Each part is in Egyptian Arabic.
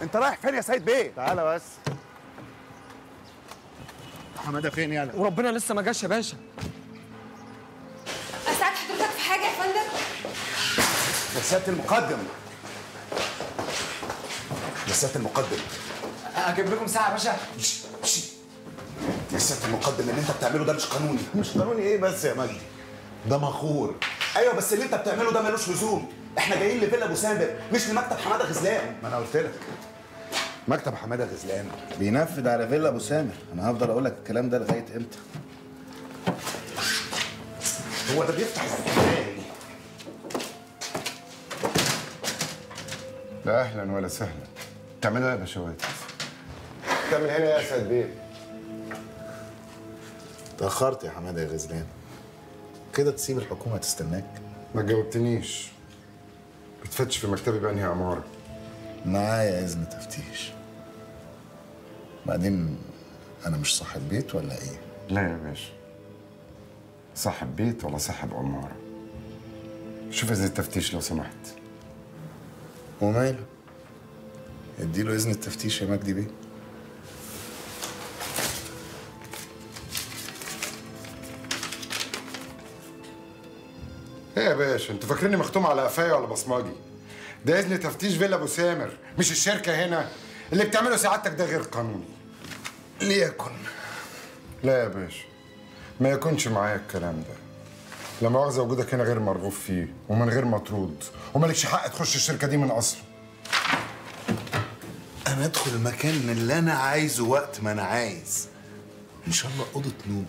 انت رايح فين يا سيد بيه تعالى بس حماده فين يالا وربنا لسه ما جاش يا باشا اساعد حضرتك في حاجه يا فندم يا سياده المقدم يا سياده المقدم اجيب لكم ساعه يا باشا شش، شش. يا سياده المقدم اللي انت بتعمله ده مش قانوني مش قانوني ايه بس يا مجدي ده مخور ايوه بس اللي انت بتعمله ده ملوش لزوم احنا جايين لفيلا ابو سامر مش لمكتب حماده غزلان ما انا قلت لك مكتب حماده غزلان بينفذ على فيلا ابو سامر انا هفضل اقول لك الكلام ده لغايه امتى هو ده بيفتح ازاي لا اهلا ولا سهلا تعملوا ايه يا باشوات تعمل هنا يا اسعد بيه تاخرت يا حماده يا غزلان كده تسيب الحكومه تستناك ما جاوبتنيش بتفتش في مكتبي بانهي عماره معايا اذن تفتيش بعدين انا مش صاحب بيت ولا ايه لا يا باشا صاحب بيت ولا صاحب عماره شوف اذن التفتيش لو سمحت وماله اديله اذن التفتيش يا مجدي بيه ايه يا باشا انتوا فاكريني مختوم على قفايا ولا بصماجي ده اذن تفتيش فيلا ابو سامر مش الشركه هنا اللي بتعمله سعادتك ده غير قانوني ليكن لا يا باشا ما يكونش معايا الكلام ده لا مؤاخذة وجودك هنا غير مرغوب فيه ومن غير مطرود ومالكش حق تخش الشركة دي من أصله انا ادخل المكان اللي انا عايزه وقت ما انا عايز ان شاء الله اوضه نومك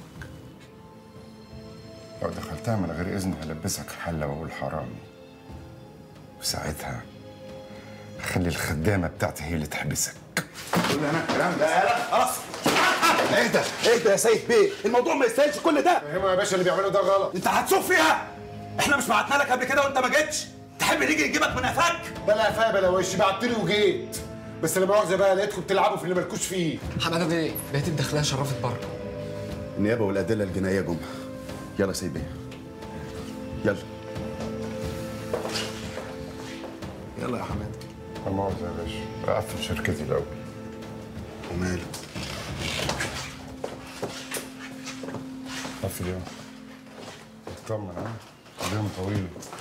لو دخلتها من غير إذن هلبسك حلة وأقول حرامي وساعتها أخلي الخدامة بتاعتي هي اللي تحبسك قول انا الكلام ده لا خلاص اهدى اهدى يا سيد بيه الموضوع ما يستاهلش كل ده فهموا يا باشا اللي بيعمله ده غلط انت هتسوق فيها احنا مش بعتنا لك قبل كده وانت ما جيتش تحب نيجي نجيبك من قفاك بلا قفايا بلا وش بعتلي وجيت بس لا مؤاخذة بقى لقيتكم بتلعبوا في اللي مالكوش فيه حماده بيه بقيت الداخليه شرفت بره النيابه والادله الجنائيه جم يلا يا سيد بيه يلا يلا يا حماده لا مؤاخذة يا باشا أقفل شركتي الأول وماله قفل يوم اطمن ها اليوم طويل